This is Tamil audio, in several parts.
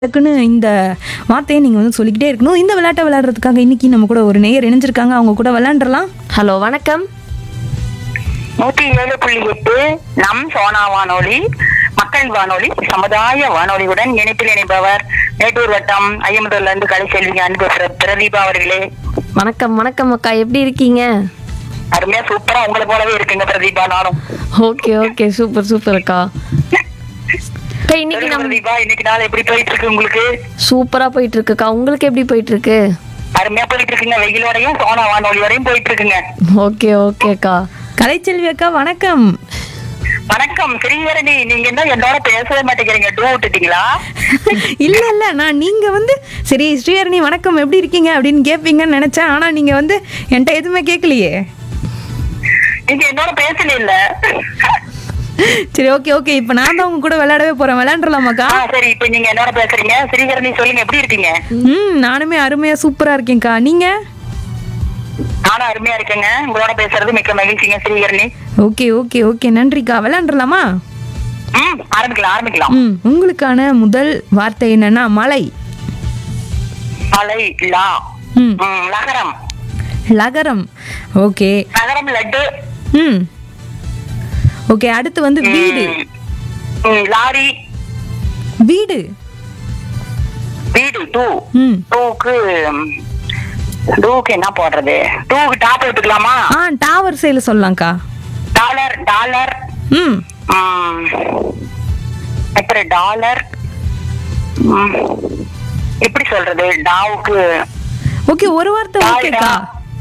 டக்குன்னு இந்த வார்த்தையை நீங்கள் வந்து சொல்லிக்கிட்டே இருக்கணும் இந்த விளையாட்டை விளையாடுறதுக்காக இன்னைக்கு நம்ம கூட ஒரு நேயர் இணைஞ்சிருக்காங்க அவங்க கூட விளையாண்டுறலாம் ஹலோ வணக்கம் நூத்தி ஏழு புள்ளி எட்டு நம் சோனா வானொலி மக்கள் வானொலி சமுதாய வானொலியுடன் இணைப்பில் இணைப்பவர் மேட்டூர் வட்டம் ஐயம்பதூர்ல இருந்து கலைச்செல்வி அன்பு பிர- பிரதீபா அவர்களே வணக்கம் வணக்கம் அக்கா எப்படி இருக்கீங்க அருமையா சூப்பரா உங்களை போலவே இருக்குங்க பிரதீபா நானும் ஓகே ஓகே சூப்பர் சூப்பர் அக்கா அக்கா இன்னைக்கு சொல்லுங்க நம்ம பிரதீபா இன்னைக்கு நாள் எப்படி போயிட்டு இருக்கு உங்களுக்கு சூப்பரா போயிட்டு இருக்குக்கா உங்களுக்கு எப்படி போயிட்டு இருக்கு அருமையா போயிட்டு இருக்குங்க வெயிலோடையும் சோனா வானொலி வரையும் போயிட்டு இருக்குங்க ஓகே ஓகே அக்கா கலைச்செல்வி அக்கா வணக்கம் வணக்கம் ஸ்ரீஹரணி நீங்க என்ன என்னோட பேசவே மாட்டேங்கிறீங்க டூ விட்டுட்டீங்களா இல்லை இல்லை நான் நீங்கள் வந்து சரி ஸ்ரீஹரணி வணக்கம் எப்படி இருக்கீங்க அப்படின்னு கேட்பீங்கன்னு நினச்சேன் ஆனால் நீங்கள் வந்து என்கிட்ட எதுவுமே கேட்கலையே நீங்க என்னோட பேசல இல்ல சரி ஓகே ஓகே இப்போ நான் தான் உங்க கூட விளையாடவே போகிறேன் விளையாண்டுலாமாக்கா ஆ சரி இப்ப நீங்க என்னோட பேசுறீங்க ஸ்ரீஹரணி சொல்லுங்க எப்படி இருக்கீங்க ம் நானுமே அருமையாக சூப்பராக இருக்கேன்க்கா நீங்கள் நானும் அருமையா இருக்கேங்க உங்களோட பேசுறது மிக்க மகிழ்ச்சிங்க ஸ்ரீஹரணி ஓகே ஓகே ஓகே நன்றிக்கா விளையாண்டுலாமா ம் ஆரம்பிக்கலாம் ஆரம்பிக்கலாம் ம் உங்களுக்கான முதல் வார்த்தை என்னன்னா மலை மலை லா ம் ம், நகரம் லகரம் ஓகே நகரம் லட்டு ம் ஓகே அடுத்து வந்து வீடு ம், ம், லாரி வீடு வீடு டூ ம் டூக்கு டூக்கு என்ன போடுறது டூக்கு டாப் எடுத்துக்கலாமா ஆ டாவர் சைடில் சொல்லலாம்க்கா டாலர் டாலர் ம் ம், அப்புறம் டாலர் ம், எப்படி சொல்றது டாவுக்கு ஓகே ஒரு வார்த்தை ஓகேக்கா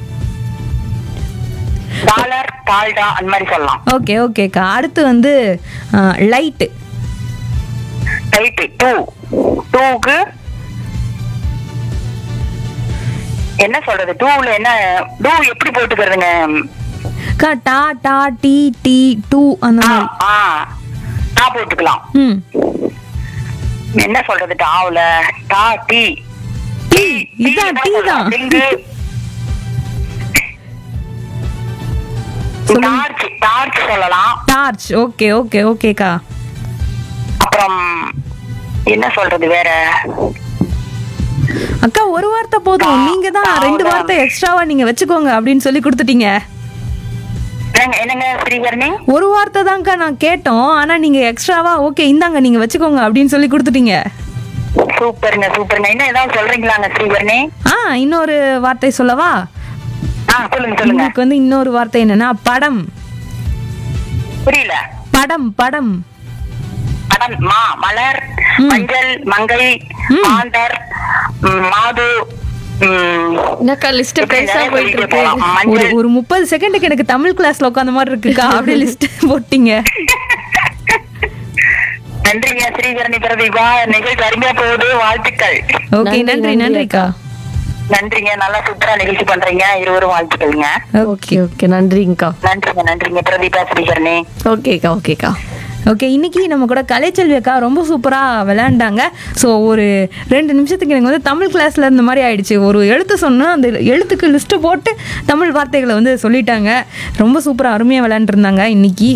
டாலர் டால்டா அந்த மாதிரி சொல்லலாம் ஓகே ஓகேக்கா அடுத்து வந்து லைட்டு ரைட்டு டூ டூக்கு என்ன சொல்றது டூல என்ன டூ எப்படி போட்டுக்கிறதுங்க கா டா டா டி டி டூ அந்த ஆ, மாதிரி ஆ டா போட்டுக்கலாம் ம் என்ன சொல்றது டாவுல டா டீ டீ இதான் டீ தான் டிங்கு சொல்லுங்க. டார்ச் டார்ச் சொல்லலாம் டார்ச் ஓகே ஓகே ஓகேக்கா அப்புறம் என்ன சொல்றது வேற அக்கா ஒரு வார்த்தை போதும் நீங்க தான் ரெண்டு வார்த்தை எக்ஸ்ட்ராவா நீங்க வச்சுக்கோங்க அப்படின்னு சொல்லி கொடுத்துட்டீங்க என்னங்க என்னங்க ஸ்ரீகரணி ஒரு வார்த்தை தான்க்கா நான் கேட்டோம் ஆனா நீங்க எக்ஸ்ட்ராவா ஓகே இந்தாங்க நீங்க வச்சுக்கோங்க அப்படின்னு சொல்லி கொடுத்துட்டீங்க சூப்பருங்க சூப்பருங்க இன்னும் ஏதாவது சொல்றீங்களாங்க ஸ்ரீகரணி ஆ இன்னொரு வார்த்தை சொல்லவா ஆ சொல்லுங்க சொல்லுங்க உங்களுக்கு வந்து இன்னொரு வார்த்தை என்னன்னா படம் புரியல படம் படம் படம் மா மலர் மஞ்சள் மங்கை ம். மாந்தர் ம், மாது ம், என்னக்கா லிஸ்ட் இப்படி பெருசா நிறைய போயிட்டு சொல்லிட்டே இருக்கு போலாம். ஒரு மஞ்சள் ஒரு முப்பது செகண்டுக்கு எனக்கு தமிழ் கிளாஸ்ல உட்காந்த மாதிரி இருக்குக்கா அப்படியே லிஸ்ட் போட்டீங்க நன்றிங்க ஸ்ரீகரணி பிரதீபா நிகழ்ச்சி அருமையா போகுது வாழ்த்துக்கள் ஓகே நன்றி, நன்றி நன்றி நன்றிக்கா நன்றிங்க நல்லா சூப்பரா நிகழ்ச்சி பண்றீங்க இருவரும் வாழ்த்துக்கள்ங்க ஓகே ஓகே நன்றிங்கக்கா நன்றிங்க நன்றிங்க பிரதீபா ஸ்ரீகரணி ஓகேக்கா ஓகேக்கா ஓகே இன்னைக்கு நம்ம கூட கலைச்செல்வி அக்கா ரொம்ப சூப்பராக விளையாண்டாங்க ஸோ ஒரு ரெண்டு நிமிஷத்துக்கு எனக்கு வந்து தமிழ் கிளாஸில் இருந்த மாதிரி ஆயிடுச்சு ஒரு எழுத்து சொன்னால் அந்த எழுத்துக்கு லிஸ்ட்டு போட்டு தமிழ் வார்த்தைகளை வந்து சொல்லிட்டாங்க ரொம்ப சூப்பராக அருமையாக விளையாண்டுருந்தாங்க இன்னைக்கு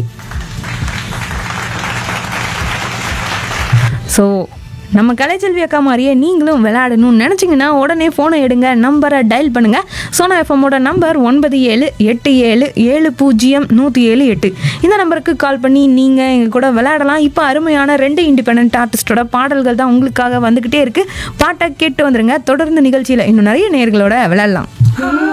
ஸோ நம்ம கலைச்செல்வி அக்கா மாதிரியே நீங்களும் விளையாடணும்னு நினச்சிங்கன்னா உடனே ஃபோனை எடுங்க நம்பரை டயல் பண்ணுங்கள் சோனா எஃப்எம்மோட நம்பர் ஒன்பது ஏழு எட்டு ஏழு ஏழு பூஜ்ஜியம் நூற்றி ஏழு எட்டு இந்த நம்பருக்கு கால் பண்ணி நீங்கள் எங்கள் கூட விளையாடலாம் இப்போ அருமையான ரெண்டு இண்டிபெண்ட் ஆர்டிஸ்டோட பாடல்கள் தான் உங்களுக்காக வந்துக்கிட்டே இருக்குது பாட்டை கேட்டு வந்துருங்க தொடர்ந்து நிகழ்ச்சியில் இன்னும் நிறைய நேர்களோட விளையாடலாம்